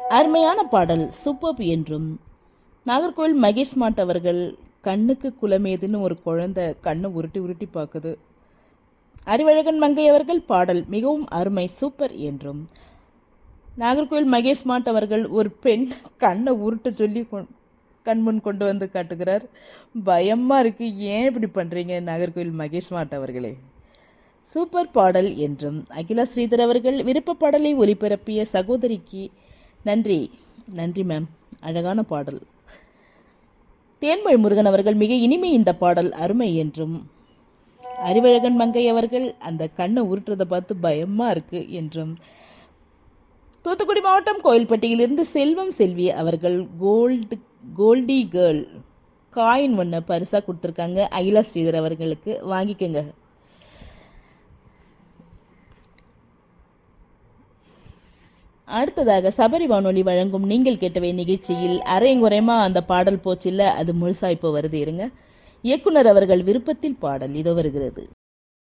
அருமையான பாடல் சூப்பர் என்றும் நாகர்கோவில் மகேஷ் மாட் அவர்கள் கண்ணுக்கு குலமேதுன்னு ஒரு குழந்தை கண்ணை உருட்டி உருட்டி பார்க்குது அறிவழகன் மங்கை அவர்கள் பாடல் மிகவும் அருமை சூப்பர் என்றும் நாகர்கோவில் மகேஷ் மாட் அவர்கள் ஒரு பெண் கண்ணை உருட்ட சொல்லி கொ- கண்முன் கொண்டு வந்து காட்டுகிறார் பயமாக இருக்கு ஏன் இப்படி பண்ணுறீங்க நாகர்கோவில் மகேஷ் மாட் அவர்களே சூப்பர் பாடல் என்றும் அகிலா ஸ்ரீதர் அவர்கள் விருப்ப பாடலை ஒலிபரப்பிய சகோதரிக்கு நன்றி நன்றி மேம் அழகான பாடல் தேன்மொழி முருகன் அவர்கள் மிக இனிமை இந்த பாடல் அருமை என்றும் அறிவழகன் மங்கை அவர்கள் அந்த கண்ணை உருட்டுறதை பார்த்து பயமா இருக்கு என்றும் தூத்துக்குடி மாவட்டம் கோயில்பட்டியிலிருந்து செல்வம் செல்வி அவர்கள் கோல்டு கோல்டி கேர்ள் காயின் ஒன்று பரிசாக கொடுத்துருக்காங்க அகிலா ஸ்ரீதர் அவர்களுக்கு வாங்கிக்கோங்க அடுத்ததாக சபரி வானொலி வழங்கும் நீங்கள் கேட்டவை நிகழ்ச்சியில் அரைங்குறைமா அந்த பாடல் போச்சில்ல அது முழுசா இப்போ வருது இருங்க இயக்குனர் அவர்கள் விருப்பத்தில் பாடல் இதோ வருகிறது